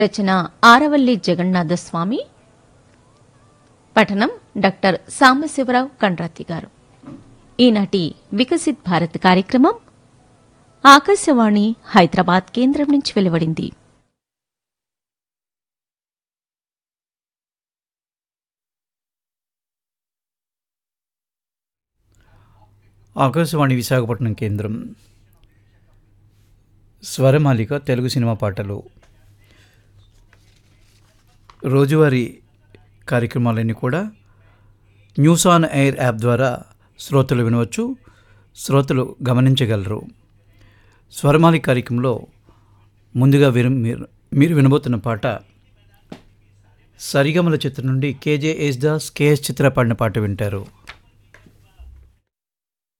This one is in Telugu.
రచన ఆరవల్లి జగన్నాథ స్వామి పఠనం డాక్టర్ సాంబశివరావు కండ్రాతి గారు ఈనాటి వికసిత్ భారత్ కార్యక్రమం ఆకాశవాణి హైదరాబాద్ కేంద్రం నుంచి వెలువడింది ఆకాశవాణి విశాఖపట్నం కేంద్రం స్వరమాలిక తెలుగు సినిమా పాటలు రోజువారీ కార్యక్రమాలన్నీ కూడా న్యూస్ ఆన్ ఎయిర్ యాప్ ద్వారా శ్రోతలు వినవచ్చు శ్రోతలు గమనించగలరు స్వరమాలి కార్యక్రమంలో ముందుగా విరు మీరు మీరు వినబోతున్న పాట సరిగమల చిత్రం నుండి కేజే యేసుదాస్ కేఎస్ చిత్ర పాడిన పాట వింటారు